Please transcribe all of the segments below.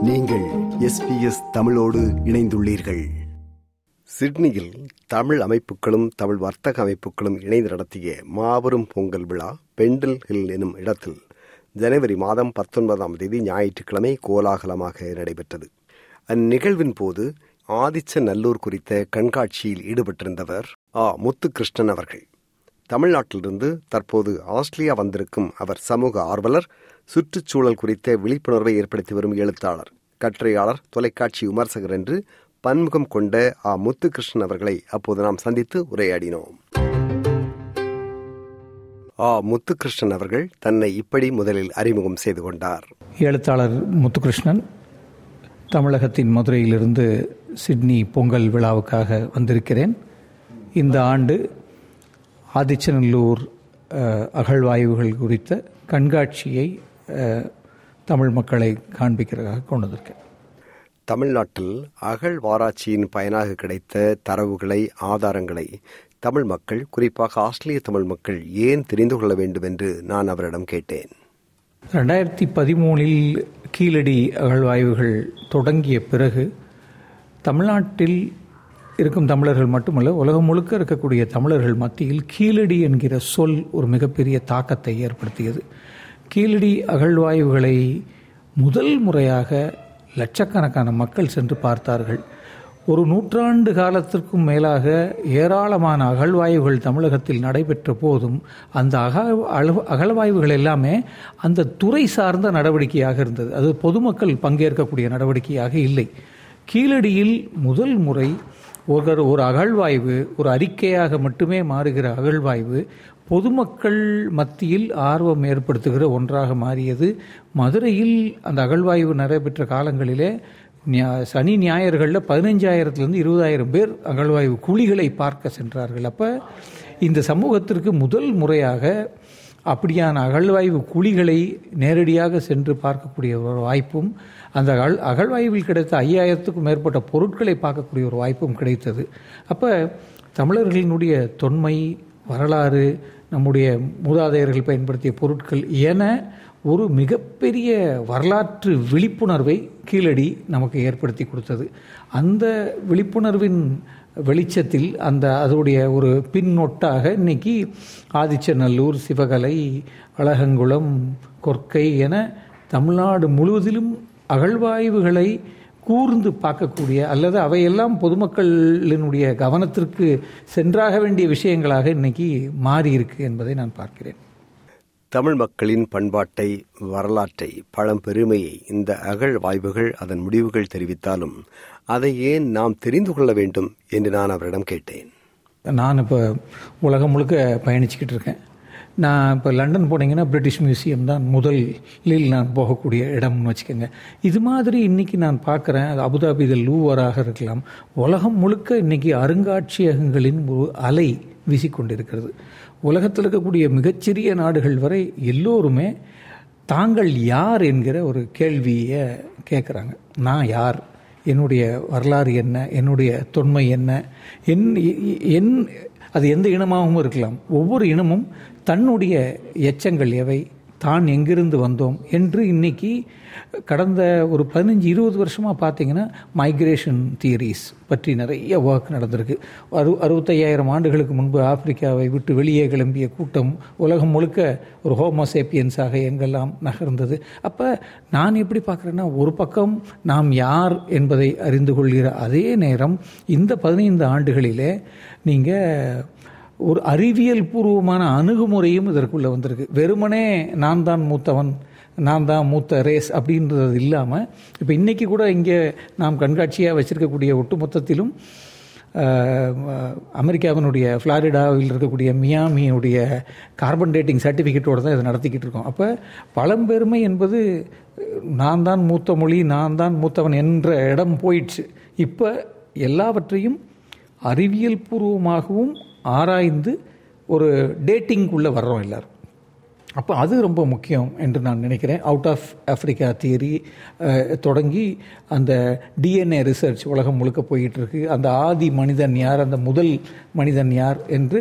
நீங்கள் எஸ்பிஎஸ் தமிழோடு இணைந்துள்ளீர்கள் சிட்னியில் தமிழ் அமைப்புகளும் தமிழ் வர்த்தக அமைப்புகளும் இணைந்து நடத்திய மாபெரும் பொங்கல் விழா பெண்டில் ஹில் எனும் இடத்தில் ஜனவரி மாதம் பத்தொன்பதாம் தேதி ஞாயிற்றுக்கிழமை கோலாகலமாக நடைபெற்றது அந்நிகழ்வின் போது ஆதிச்ச நல்லூர் குறித்த கண்காட்சியில் ஈடுபட்டிருந்தவர் ஆ முத்துகிருஷ்ணன் அவர்கள் தமிழ்நாட்டிலிருந்து தற்போது ஆஸ்திரேலியா வந்திருக்கும் அவர் சமூக ஆர்வலர் சுற்றுச்சூழல் குறித்த விழிப்புணர்வை ஏற்படுத்தி வரும் எழுத்தாளர் கட்டுரையாளர் தொலைக்காட்சி விமர்சகர் என்று பன்முகம் கொண்ட ஆ முத்துகிருஷ்ணன் அவர்களை அப்போது நாம் சந்தித்து உரையாடினோம் ஆ முத்துகிருஷ்ணன் அவர்கள் தன்னை இப்படி முதலில் அறிமுகம் செய்து கொண்டார் எழுத்தாளர் முத்துகிருஷ்ணன் தமிழகத்தின் மதுரையிலிருந்து சிட்னி பொங்கல் விழாவுக்காக வந்திருக்கிறேன் இந்த ஆண்டு ஆதிச்சநல்லூர் அஹ், அகழ்வாய்வுகள் குறித்த கண்காட்சியை அஹ், தமிழ் மக்களை காண்பிக்கிறதாக கொண்டு வந்திருக்கேன் தமிழ்நாட்டில் அகழ்வாராய்ச்சியின் பயனாக கிடைத்த தரவுகளை ஆதாரங்களை தமிழ் மக்கள் குறிப்பாக ஆஸ்திரேலிய தமிழ் மக்கள் ஏன் தெரிந்து கொள்ள வேண்டும் என்று நான் அவரிடம் கேட்டேன் ரெண்டாயிரத்தி பதிமூணில் கீழடி அகழ்வாய்வுகள் தொடங்கிய பிறகு தமிழ்நாட்டில் இருக்கும் தமிழர்கள் மட்டுமல்ல உலகம் முழுக்க இருக்கக்கூடிய தமிழர்கள் மத்தியில் கீழடி என்கிற சொல் ஒரு மிகப்பெரிய தாக்கத்தை ஏற்படுத்தியது கீழடி அகழ்வாய்வுகளை முதல் முறையாக லட்சக்கணக்கான மக்கள் சென்று பார்த்தார்கள் ஒரு நூற்றாண்டு காலத்திற்கும் மேலாக ஏராளமான அகழ்வாய்வுகள் தமிழகத்தில் நடைபெற்ற போதும் அந்த அக அகழ்- அகழ்வாய்வுகள் எல்லாமே அந்த துறை சார்ந்த நடவடிக்கையாக இருந்தது அது பொதுமக்கள் பங்கேற்கக்கூடிய நடவடிக்கையாக இல்லை கீழடியில் முதல் முறை ஒரு ஒரு அகழ்வாய்வு ஒரு அறிக்கையாக மட்டுமே மாறுகிற அகழ்வாய்வு பொதுமக்கள் மத்தியில் ஆர்வம் ஏற்படுத்துகிற ஒன்றாக மாறியது மதுரையில் அந்த அகழ்வாய்வு நடைபெற்ற காலங்களிலே ஞா- சனி ஞாயிறுகளில் பதினஞ்சாயிரத்துலேருந்து இருபதாயிரம் பேர் அகழ்வாய்வு குழிகளை பார்க்க சென்றார்கள் அப்போ இந்த சமூகத்திற்கு முதல் முறையாக அப்படியான அகழ்வாய்வு குழிகளை நேரடியாக சென்று பார்க்கக்கூடிய ஒரு வாய்ப்பும் அந்த அகழ் அகழ்வாய்வில் கிடைத்த ஐயாயிரத்துக்கும் மேற்பட்ட பொருட்களை பார்க்கக்கூடிய ஒரு வாய்ப்பும் கிடைத்தது அப்போ தமிழர்களினுடைய தொன்மை வரலாறு நம்முடைய மூதாதையர்கள் பயன்படுத்திய பொருட்கள் என ஒரு மிகப்பெரிய வரலாற்று விழிப்புணர்வை கீழடி நமக்கு ஏற்படுத்தி கொடுத்தது அந்த விழிப்புணர்வின் வெளிச்சத்தில் அந்த அதோடைய ஒரு பின்னொட்டாக இன்னைக்கு ஆதிச்சநல்லூர் சிவகலை அழகங்குளம் கொற்கை என தமிழ்நாடு முழுவதிலும் அகழ்வாய்வுகளை கூர்ந்து பார்க்கக்கூடிய அல்லது அவையெல்லாம் பொதுமக்களினுடைய கவனத்திற்கு சென்றாக வேண்டிய விஷயங்களாக இன்னைக்கு மாறி இருக்கு என்பதை நான் பார்க்கிறேன் தமிழ் மக்களின் பண்பாட்டை வரலாற்றை பழம்பெருமையை இந்த அகழ்வாய்வுகள் அதன் முடிவுகள் தெரிவித்தாலும் அதை ஏன் நாம் தெரிந்து கொள்ள வேண்டும் என்று நான் அவரிடம் கேட்டேன் நான் இப்போ உலகம் முழுக்க பயணிச்சுக்கிட்டு இருக்கேன் நான் இப்போ லண்டன் போனீங்கன்னா பிரிட்டிஷ் மியூசியம் தான் முதலில் நான் போகக்கூடிய இடம்னு வச்சுக்கோங்க இது மாதிரி இன்னைக்கு நான் பார்க்குறேன் அது அபுதாபியில் லூவராக இருக்கலாம் உலகம் முழுக்க இன்னைக்கு அருங்காட்சியகங்களின் ஒரு அலை வீசிக்கொண்டிருக்கிறது உலகத்தில் இருக்கக்கூடிய மிகச்சிறிய நாடுகள் வரை எல்லோருமே தாங்கள் யார் என்கிற ஒரு கேள்வியை கேட்குறாங்க நான் யார் என்னுடைய வரலாறு என்ன என்னுடைய தொன்மை என்ன என் என் அது எந்த இனமாகவும் இருக்கலாம் ஒவ்வொரு இனமும் தன்னுடைய எச்சங்கள் எவை தான் எங்கிருந்து வந்தோம் என்று இன்னைக்கு கடந்த ஒரு பதினஞ்சு இருபது வருஷமாக பார்த்தீங்கன்னா மைக்ரேஷன் தியரிஸ் பற்றி நிறைய ஒர்க் நடந்திருக்கு அறு அறுபத்தையாயிரம் ஆண்டுகளுக்கு முன்பு ஆப்பிரிக்காவை விட்டு வெளியே கிளம்பிய கூட்டம் உலகம் முழுக்க ஒரு ஹோமோசேப்பியன்ஸாக எங்கெல்லாம் நகர்ந்தது அப்போ நான் எப்படி பார்க்குறேன்னா ஒரு பக்கம் நாம் யார் என்பதை அறிந்து கொள்கிற அதே நேரம் இந்த பதினைந்து ஆண்டுகளிலே நீங்கள் ஒரு அறிவியல் பூர்வமான அணுகுமுறையும் இதற்குள்ளே வந்திருக்கு வெறுமனே நான் தான் மூத்தவன் நான் தான் மூத்த ரேஸ் அப்படின்றது இல்லாமல் இப்போ இன்றைக்கி கூட இங்கே நாம் கண்காட்சியாக வச்சுருக்கக்கூடிய ஒட்டுமொத்தத்திலும் அஹ், அமெரிக்காவினுடைய ஃப்ளாரிடாவில் இருக்கக்கூடிய மியாமியுடைய கார்பன் டேட்டிங் சர்டிஃபிகேட்டோடு தான் இதை நடத்திக்கிட்டு இருக்கோம் அப்போ பழம்பெருமை என்பது நான் தான் மூத்த மொழி நான் தான் மூத்தவன் என்ற இடம் போயிடுச்சு இப்போ எல்லாவற்றையும் அறிவியல் பூர்வமாகவும் ஆராய்ந்து ஒரு டேட்டிங்குள்ளே வர்றோம் எல்லாரும் அப்போ அது ரொம்ப முக்கியம் என்று நான் நினைக்கிறேன் அவுட் ஆஃப் ஆஃப்ரிக்கா தியரி தொடங்கி அந்த டிஎன்ஏ ரிசர்ச் உலகம் முழுக்க போயிட்டு இருக்கு அந்த ஆதி மனிதன் யார் அந்த முதல் மனிதன் யார் என்று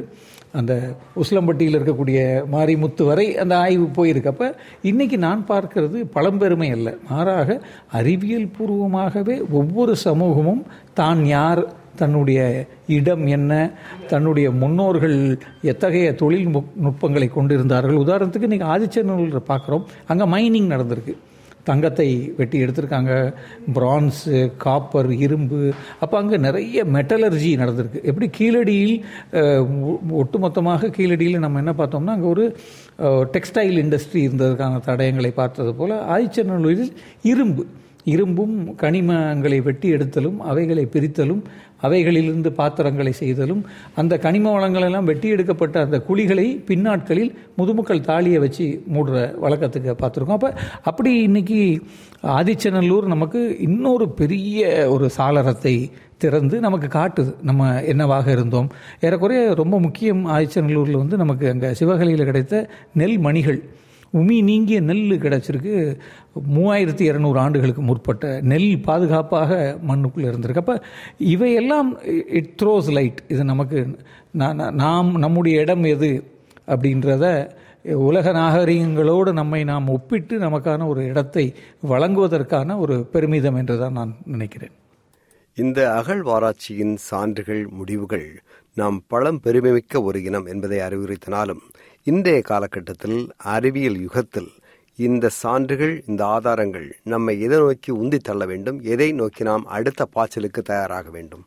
அந்த உஸ்லம்பட்டியில் இருக்கக்கூடிய மாரிமுத்து வரை அந்த ஆய்வு போயிருக்கு அப்போ இன்னைக்கு நான் பார்க்கிறது பழம்பெருமை அல்ல மாறாக அறிவியல் பூர்வமாகவே ஒவ்வொரு சமூகமும் தான் யார் தன்னுடைய இடம் என்ன தன்னுடைய முன்னோர்கள் எத்தகைய தொழில் நுட்பங்களை கொண்டிருந்தார்கள் உதாரணத்துக்கு இன்றைக்கி ஆதிச்சநல்லூரில் பார்க்குறோம் அங்கே மைனிங் நடந்திருக்கு தங்கத்தை வெட்டி எடுத்திருக்காங்க பிரான்ஸு காப்பர் இரும்பு அப்போ அங்கே நிறைய மெட்டலர்ஜி நடந்திருக்கு எப்படி கீழடியில் ஒட்டுமொத்தமாக கீழடியில் நம்ம என்ன பார்த்தோம்னா அங்கே ஒரு டெக்ஸ்டைல் இண்டஸ்ட்ரி இருந்ததுக்கான தடயங்களை பார்த்தது போல் ஆதிச்சநல்லூரில் இரும்பு இரும்பும் கனிமங்களை வெட்டி எடுத்தலும் அவைகளை பிரித்தலும் அவைகளிலிருந்து பாத்திரங்களை செய்தலும் அந்த கனிம வளங்களெல்லாம் வெட்டி எடுக்கப்பட்ட அந்த குழிகளை பின்னாட்களில் முதுமக்கள் தாலியை வச்சு மூடுற வழக்கத்துக்கு பார்த்துருக்கோம் அப்போ அப்படி இன்னைக்கு ஆதிச்சநல்லூர் நமக்கு இன்னொரு பெரிய ஒரு சாளரத்தை திறந்து நமக்கு காட்டுது நம்ம என்னவாக இருந்தோம் ஏறக்குறைய ரொம்ப முக்கியம் ஆதிச்சநல்லூரில் வந்து நமக்கு அங்கே சிவகலையில் கிடைத்த நெல் மணிகள் உமி நீங்கிய நெல் கிடச்சிருக்கு மூவாயிரத்தி இரநூறு ஆண்டுகளுக்கு முற்பட்ட நெல் பாதுகாப்பாக மண்ணுக்குள்ளே இருந்திருக்கு அப்போ இவையெல்லாம் இட் த்ரோஸ் லைட் இது நமக்கு நாம் நம்முடைய இடம் எது அப்படின்றத உலக நாகரிகங்களோடு நம்மை நாம் ஒப்பிட்டு நமக்கான ஒரு இடத்தை வழங்குவதற்கான ஒரு பெருமிதம் என்று தான் நான் நினைக்கிறேன் இந்த அகழ்வாராய்ச்சியின் சான்றுகள் முடிவுகள் நாம் பழம் பெருமைமிக்க ஒரு இனம் என்பதை அறிவுறுத்தினாலும் இன்றைய காலகட்டத்தில் அறிவியல் யுகத்தில் இந்த சான்றுகள் இந்த ஆதாரங்கள் நம்மை எதை நோக்கி உந்தி தள்ள வேண்டும் எதை நோக்கி நாம் அடுத்த பாய்ச்சலுக்கு தயாராக வேண்டும்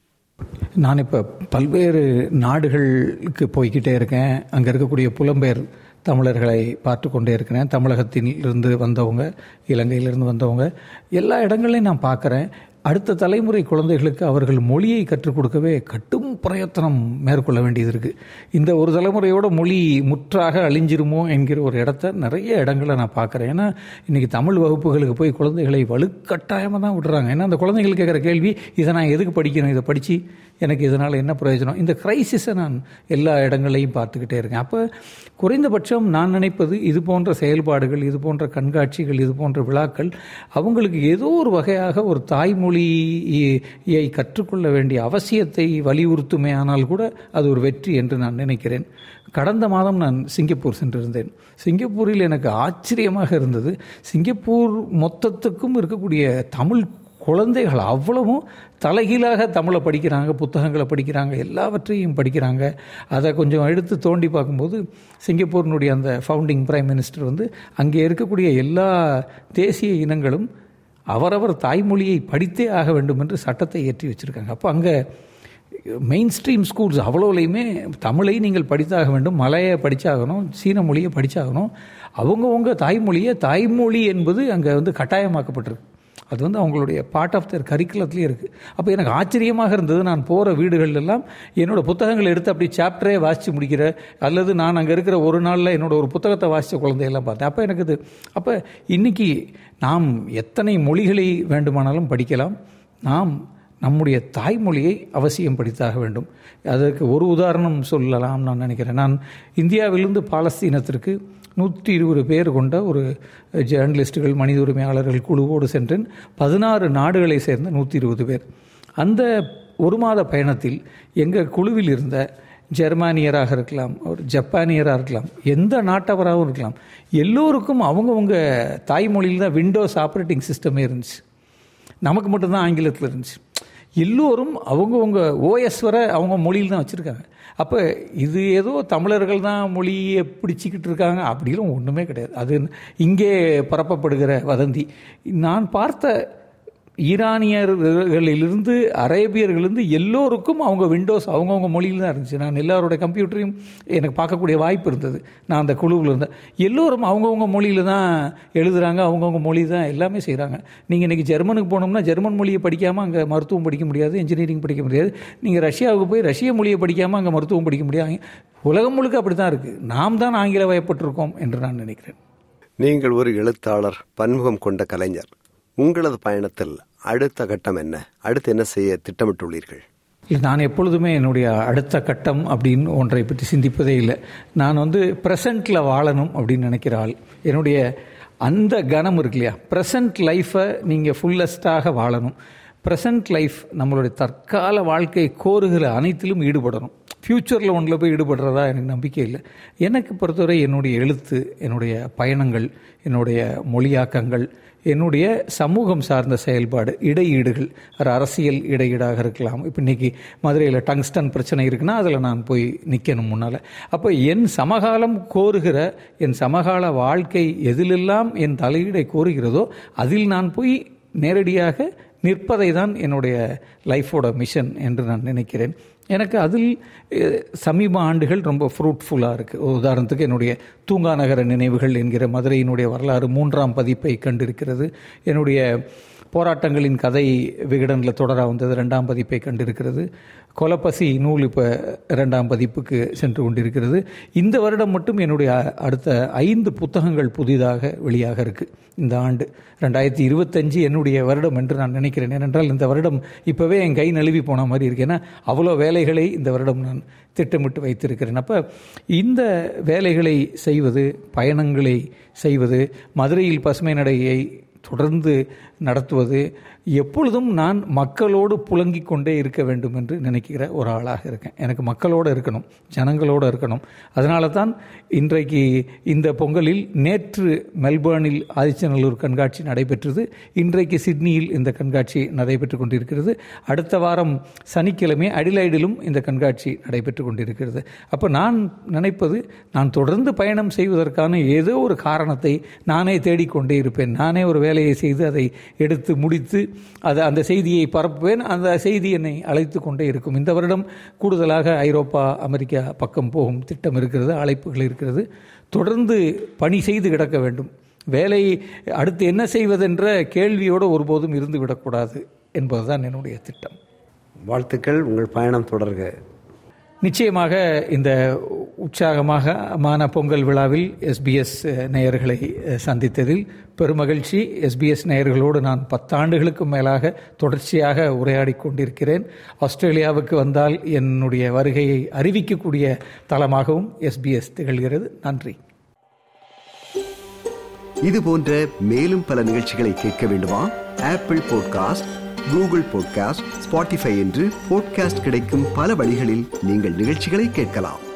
நான் இப்போ பல்வேறு நாடுகளுக்கு போய்கிட்டே இருக்கேன் அங்கே இருக்கக்கூடிய புலம்பெயர் தமிழர்களை பார்த்து கொண்டே இருக்கிறேன் தமிழகத்தில் இருந்து வந்தவங்க இலங்கையிலிருந்து வந்தவங்க எல்லா இடங்களையும் நான் பார்க்குறேன் அடுத்த தலைமுறை குழந்தைகளுக்கு அவர்கள் மொழியை கற்றுக் கொடுக்கவே கட்டும் பிரயத்தனம் மேற்கொள்ள வேண்டியது இருக்குது இந்த ஒரு தலைமுறையோட மொழி முற்றாக அழிஞ்சிருமோ என்கிற ஒரு இடத்த நிறைய இடங்களை நான் பார்க்குறேன் ஏன்னா இன்றைக்கி தமிழ் வகுப்புகளுக்கு போய் குழந்தைகளை வலுக்கட்டாயமாக தான் விடுறாங்க ஏன்னா அந்த குழந்தைகள் கேட்குற கேள்வி இதை நான் எதுக்கு படிக்கணும் இதை படித்து எனக்கு இதனால் என்ன பிரயோஜனம் இந்த கிரைசிஸை நான் எல்லா இடங்களையும் பார்த்துக்கிட்டே இருக்கேன் அப்போ குறைந்தபட்சம் நான் நினைப்பது இது போன்ற செயல்பாடுகள் இது போன்ற கண்காட்சிகள் இது போன்ற விழாக்கள் அவங்களுக்கு ஏதோ ஒரு வகையாக ஒரு தாய்மொழியை கற்றுக்கொள்ள வேண்டிய அவசியத்தை வலியுறுத்துமே ஆனால் கூட அது ஒரு வெற்றி என்று நான் நினைக்கிறேன் கடந்த மாதம் நான் சிங்கப்பூர் சென்றிருந்தேன் சிங்கப்பூரில் எனக்கு ஆச்சரியமாக இருந்தது சிங்கப்பூர் மொத்தத்துக்கும் இருக்கக்கூடிய தமிழ் குழந்தைகள் அவ்வளவும் தலைகீழாக தமிழை படிக்கிறாங்க புத்தகங்களை படிக்கிறாங்க எல்லாவற்றையும் படிக்கிறாங்க அதை கொஞ்சம் எடுத்து தோண்டி பார்க்கும்போது சிங்கப்பூரினுடைய அந்த ஃபவுண்டிங் பிரைம் மினிஸ்டர் வந்து அங்கே இருக்கக்கூடிய எல்லா தேசிய இனங்களும் அவரவர் தாய்மொழியை படித்தே ஆக வேண்டும் என்று சட்டத்தை ஏற்றி வச்சுருக்காங்க அப்போ அங்கே மெயின் ஸ்ட்ரீம் ஸ்கூல்ஸ் அவ்வளோலையுமே தமிழை நீங்கள் படித்தாக வேண்டும் மலையை படித்தாகணும் சீன மொழியை படித்தாகணும் அவங்கவுங்க தாய்மொழியை தாய்மொழி என்பது அங்கே வந்து கட்டாயமாக்கப்பட்டிருக்கு அது வந்து அவங்களுடைய பார்ட் ஆஃப் தர் கரிக்குலத்துலேயே இருக்குது அப்போ எனக்கு ஆச்சரியமாக இருந்தது நான் போகிற வீடுகளெல்லாம் என்னோடய புத்தகங்களை எடுத்து அப்படி சாப்டரே வாசித்து முடிக்கிற அல்லது நான் அங்கே இருக்கிற ஒரு நாளில் என்னோட ஒரு புத்தகத்தை வாசித்த குழந்தையெல்லாம் பார்த்தேன் அப்போ எனக்கு இது அப்போ இன்றைக்கி நாம் எத்தனை மொழிகளை வேண்டுமானாலும் படிக்கலாம் நாம் நம்முடைய தாய்மொழியை அவசியம் படித்தாக வேண்டும் அதற்கு ஒரு உதாரணம் சொல்லலாம் நான் நினைக்கிறேன் நான் இந்தியாவிலிருந்து பாலஸ்தீனத்திற்கு நூற்றி இருபது பேர் கொண்ட ஒரு ஜேர்னலிஸ்டுகள் மனித உரிமையாளர்கள் குழுவோடு சென்றேன் பதினாறு நாடுகளை சேர்ந்த நூற்றி இருபது பேர் அந்த ஒரு மாத பயணத்தில் எங்கள் குழுவில் இருந்த ஜெர்மானியராக இருக்கலாம் ஒரு ஜப்பானியராக இருக்கலாம் எந்த நாட்டவராகவும் இருக்கலாம் எல்லோருக்கும் அவங்கவுங்க தாய்மொழியில் தான் விண்டோஸ் ஆப்ரேட்டிங் சிஸ்டமே இருந்துச்சு நமக்கு மட்டும்தான் ஆங்கிலத்தில் இருந்துச்சு எல்லோரும் அவங்கவுங்க ஓஎஸ் வர அவங்க மொழியில் தான் வச்சுருக்காங்க அப்போ இது ஏதோ தமிழர்கள் தான் மொழியை பிடிச்சிக்கிட்டு இருக்காங்க அப்படிலாம் ஒன்றுமே கிடையாது அது இங்கே பரப்பப்படுகிற வதந்தி நான் பார்த்த ஈரானியர்களிலிருந்து அரேபியர்களிலிருந்து எல்லோருக்கும் அவங்க விண்டோஸ் அவங்கவுங்க மொழியில் தான் இருந்துச்சு நான் எல்லாரோட கம்ப்யூட்டரையும் எனக்கு பார்க்கக்கூடிய வாய்ப்பு இருந்தது நான் அந்த குழுவில் இருந்தேன் எல்லோரும் அவங்கவுங்க மொழியில் தான் எழுதுகிறாங்க அவங்கவுங்க மொழி தான் எல்லாமே செய்கிறாங்க நீங்கள் இன்றைக்கி ஜெர்மனுக்கு போனோம்னா ஜெர்மன் மொழியை படிக்காமல் அங்கே மருத்துவம் படிக்க முடியாது இன்ஜினியரிங் படிக்க முடியாது நீங்கள் ரஷ்யாவுக்கு போய் ரஷ்ய மொழியை படிக்காமல் அங்கே மருத்துவம் படிக்க முடியாது உலகம் முழுக்க அப்படி தான் இருக்குது நாம் தான் ஆங்கில வயப்பட்டிருக்கோம் என்று நான் நினைக்கிறேன் நீங்கள் ஒரு எழுத்தாளர் பன்முகம் கொண்ட கலைஞர் உங்களது பயணத்தில் அடுத்த கட்டம் என்ன அடுத்து என்ன செய்ய திட்டமிட்டுள்ளீர்கள் இல்லை நான் எப்பொழுதுமே என்னுடைய அடுத்த கட்டம் அப்படின்னு ஒன்றை பற்றி சிந்திப்பதே இல்லை நான் வந்து ப்ரெசண்ட்டில் வாழணும் அப்படின்னு நினைக்கிற ஆள் என்னுடைய அந்த கணம் இருக்கு இல்லையா ப்ரெசண்ட் லைஃப்பை நீங்கள் ஃபுல்லஸ்டாக வாழணும் ப்ரெசண்ட் லைஃப் நம்மளுடைய தற்கால வாழ்க்கை கோருகிற அனைத்திலும் ஈடுபடணும் ஃப்யூச்சரில் ஒன்றில் போய் ஈடுபடுறதா எனக்கு நம்பிக்கை இல்லை எனக்கு பொறுத்தவரை என்னுடைய எழுத்து என்னுடைய பயணங்கள் என்னுடைய மொழியாக்கங்கள் என்னுடைய சமூகம் சார்ந்த செயல்பாடு இடையீடுகள் அது அரசியல் இடையீடாக இருக்கலாம் இப்போ இன்னைக்கு மதுரையில் டங்ஸ்டன் பிரச்சனை இருக்குன்னா அதில் நான் போய் நிற்கணும் முன்னால் அப்போ என் சமகாலம் கோருகிற என் சமகால வாழ்க்கை எதிலெல்லாம் என் தலையீடை கோருகிறதோ அதில் நான் போய் நேரடியாக நிற்பதை தான் என்னுடைய லைஃபோட மிஷன் என்று நான் நினைக்கிறேன் எனக்கு அதில் அஹ், சமீப ஆண்டுகள் ரொம்ப ஃப்ரூட்ஃபுல்லாக இருக்குது உதாரணத்துக்கு என்னுடைய தூங்கா நகர நினைவுகள் என்கிற மதுரையினுடைய வரலாறு மூன்றாம் பதிப்பை கண்டிருக்கிறது என்னுடைய போராட்டங்களின் கதை விகடனில் தொடராக வந்தது ரெண்டாம் பதிப்பை கண்டிருக்கிறது கொலப்பசி நூல் இப்போ இரண்டாம் பதிப்புக்கு சென்று கொண்டிருக்கிறது இந்த வருடம் மட்டும் என்னுடைய அடுத்த ஐந்து புத்தகங்கள் புதிதாக வெளியாக இருக்குது இந்த ஆண்டு ரெண்டாயிரத்தி இருபத்தஞ்சு என்னுடைய வருடம் என்று நான் நினைக்கிறேன் ஏனென்றால் இந்த வருடம் இப்போவே என் கை நழுவி போன மாதிரி இருக்கு ஏன்னா அவ்வளோ வேலைகளை இந்த வருடம் நான் திட்டமிட்டு வைத்திருக்கிறேன் அப்போ இந்த வேலைகளை செய்வது பயணங்களை செய்வது மதுரையில் பசுமை நடையை தொடர்ந்து நடத்துவது எப்பொழுதும் நான் மக்களோடு புழங்கிக் கொண்டே இருக்க வேண்டும் என்று நினைக்கிற ஒரு ஆளாக இருக்கேன் எனக்கு மக்களோடு இருக்கணும் ஜனங்களோடு இருக்கணும் அதனால தான் இன்றைக்கு இந்த பொங்கலில் நேற்று மெல்பேர்னில் ஆதிச்சநல்லூர் கண்காட்சி நடைபெற்றது இன்றைக்கு சிட்னியில் இந்த கண்காட்சி நடைபெற்று கொண்டிருக்கிறது அடுத்த வாரம் சனிக்கிழமை அடிலைடிலும் இந்த கண்காட்சி நடைபெற்று கொண்டிருக்கிறது அப்போ நான் நினைப்பது நான் தொடர்ந்து பயணம் செய்வதற்கான ஏதோ ஒரு காரணத்தை நானே தேடிக்கொண்டே இருப்பேன் நானே ஒரு வேலையை செய்து அதை எடுத்து முடித்து அதை அந்த செய்தியை பரப்புவேன் அந்த செய்தி என்னை அழைத்து கொண்டே இருக்கும் இந்த வருடம் கூடுதலாக ஐரோப்பா அமெரிக்கா பக்கம் போகும் திட்டம் இருக்கிறது அழைப்புகள் இருக்கிறது தொடர்ந்து பணி செய்து கிடக்க வேண்டும் வேலை அடுத்து என்ன செய்வதென்ற கேள்வியோடு ஒருபோதும் இருந்து விடக்கூடாது என்பதுதான் என்னுடைய திட்டம் வாழ்த்துக்கள் உங்கள் பயணம் தொடர்க நிச்சயமாக இந்த உற்சாகமாக மான பொங்கல் விழாவில் எஸ்பிஎஸ் நேயர்களை சந்தித்ததில் பெருமகிழ்ச்சி எஸ்பிஎஸ் நேயர்களோடு நான் பத்தாண்டுகளுக்கும் மேலாக தொடர்ச்சியாக உரையாடி கொண்டிருக்கிறேன் ஆஸ்திரேலியாவுக்கு வந்தால் என்னுடைய வருகையை அறிவிக்கக்கூடிய தளமாகவும் எஸ்பிஎஸ் திகழ்கிறது நன்றி இது போன்ற மேலும் பல நிகழ்ச்சிகளை கேட்க வேண்டுமா Apple podcast Google podcast Spotify என்று பாட்காஸ்ட் கிடைக்கும் பல வழிகளில் நீங்கள் நிகழ்ச்சிகளை கேட்கலாம்